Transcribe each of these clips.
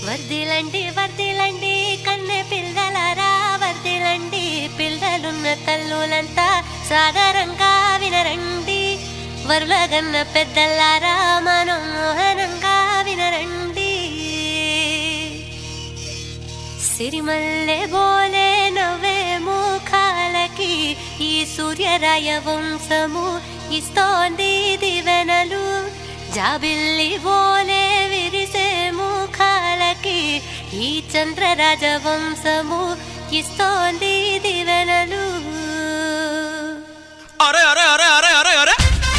వర్దిలండి వర్దిలండి కన్నె పిల్లలారా వర్దిలండి పిల్లలున్న తల్లులంతా సాధారణంగా వినరండి వరులగన్న పెద్దలారా మనోహరంగా వినరండి సిరిమల్లె బోలే నవ్వే ముఖాలకి ఈ సూర్యరాయ వంశము ఇస్తోంది దివెనలు జాబిల్లి బోలే విరిసే ముఖాలకి ఈ చంద్రరాజ వంశము ఇస్తోంది దివెనలు అరే అరే అరే అరే అరే అరే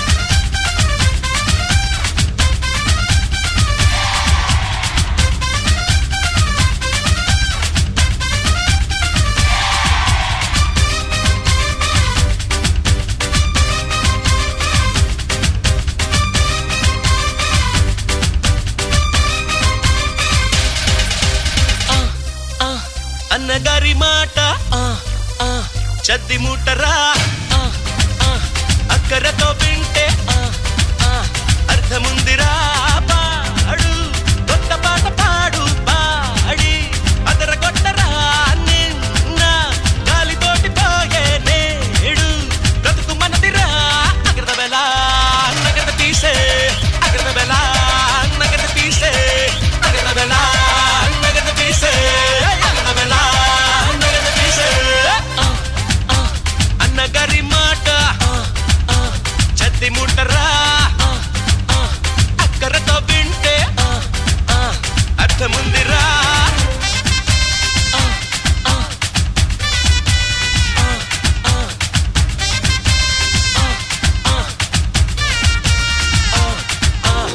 ఆ, ఆ, అన్నగారి మాట ఆ, ఆ, చద్ది ముట్టరా ఆ, ఆ, అక్కరతో వింటే ఆ, ఆ, అర్థముందిరా పాడు కొత్త పాట పాడు పాడి అదర కొట్టరా నిన్న గాలితోటి పోయే నేడు బ్రతుకు మనదిరా అగ్రద బెల నగద తీసే అగ్రద బెల నగద తీసే అగ్రద బెల నగద తీసే అగ్రద బెల నగద తీసే ఆ, ఆ, అన్నగారి మాట ఆ, ఆ, చద్ది ముట్టరా ఆ, ఆ, అక్కరతో వింటే ఆ, ఆ, అర్థముందిరా ఆ, ఆ, ఆ, ఆ, ఆ, ఆ, ఆ.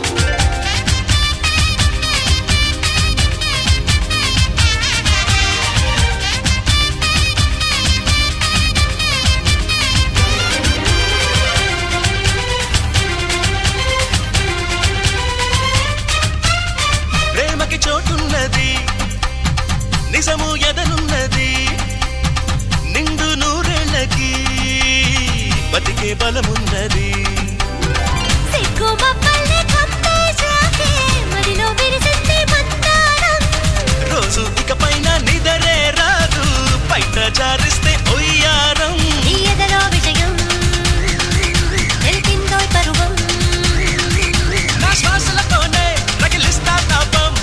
ప్రేమకి చోటున్నది నిజము ఎదనున్నది నిండు నూరేళ్ళకి బతికే బలమున్నది సిగ్గుమబ్బల్ని కప్పేశాకే మదిలో విరిసింది మందారం రోజు ఇక పైన నిదరే రాదు బయట జారిస్తే ఒయ్యారం నీ ఎదలో విజయం తెలిపిందో పరువం నా శ్వాసలతోనే రగిలిస్తా తాపం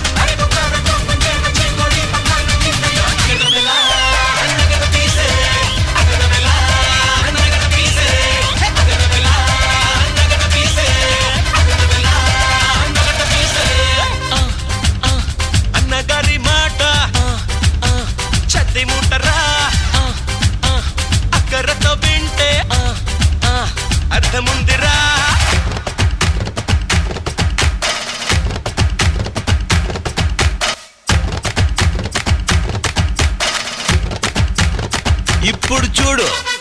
అగరబెలా, నగర తీసే, అగరబెలా, నగర తీసే, అగరబెలా, నగర తీసే, అగరబెలా, నగర తీసే. ఆ, ఆ, అన్నగారి మాట ఆ, ఆ, చద్ది ముట్టరా ఆ, ఆ, అక్కరతో వింటే ఆ, ఆ, అర్థముందిరా ఇప్పుడు చూడు